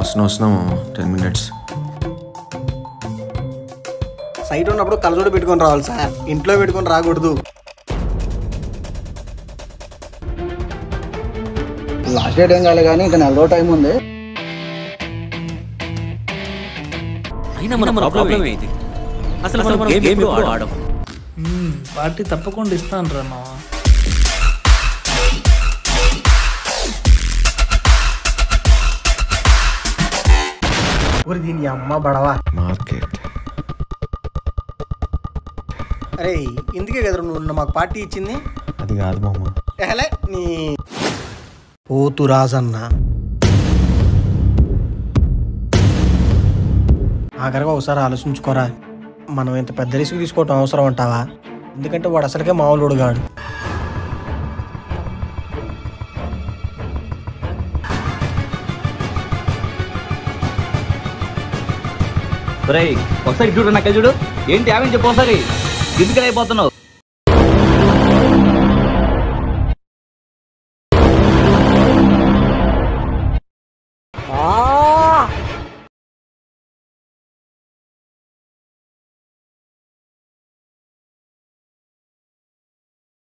వస్తున్నాం వస్తున్నాము ten minutes site ఉన్నప్పుడు కలజోడు పెట్టుకొని రావాలి సార్ ఇంట్లో పెట్టుకొని రాకూడదు లాస్ట్ డేట్ ఏం కాలే కానీ ఇంకా నెల రోజు టైం ఉంది అయినా మన ప్రాబ్లం ఏంటి అసలు మనం గేమ్ ఎప్పుడు ఆడం పార్టీ తప్పకుండా ఇస్తాను రా మావా ఊరి దీని అమ్మ బడవా మార్కెట్ అరే ఇందుకే కదా నువ్వు నిన్న మాకు పార్టీ ఇచ్చింది అది కాదు మామ ఎహలే నీ పోతు రాజన్న ఆఖరిగా ఒకసారి ఆలోచించుకోరా మనం ఇంత పెద్ద రిస్క్ తీసుకోవటం అవసరం అంటావా ఎందుకంటే వాడు అసలుకే మామూలుడు గాడు ఒరేయ్ ఒకసారి చూడు నాకు చూడు ఏంటి ఆమె చెప్పు ఒకసారి ఎందుకు అయిపోతున్నావు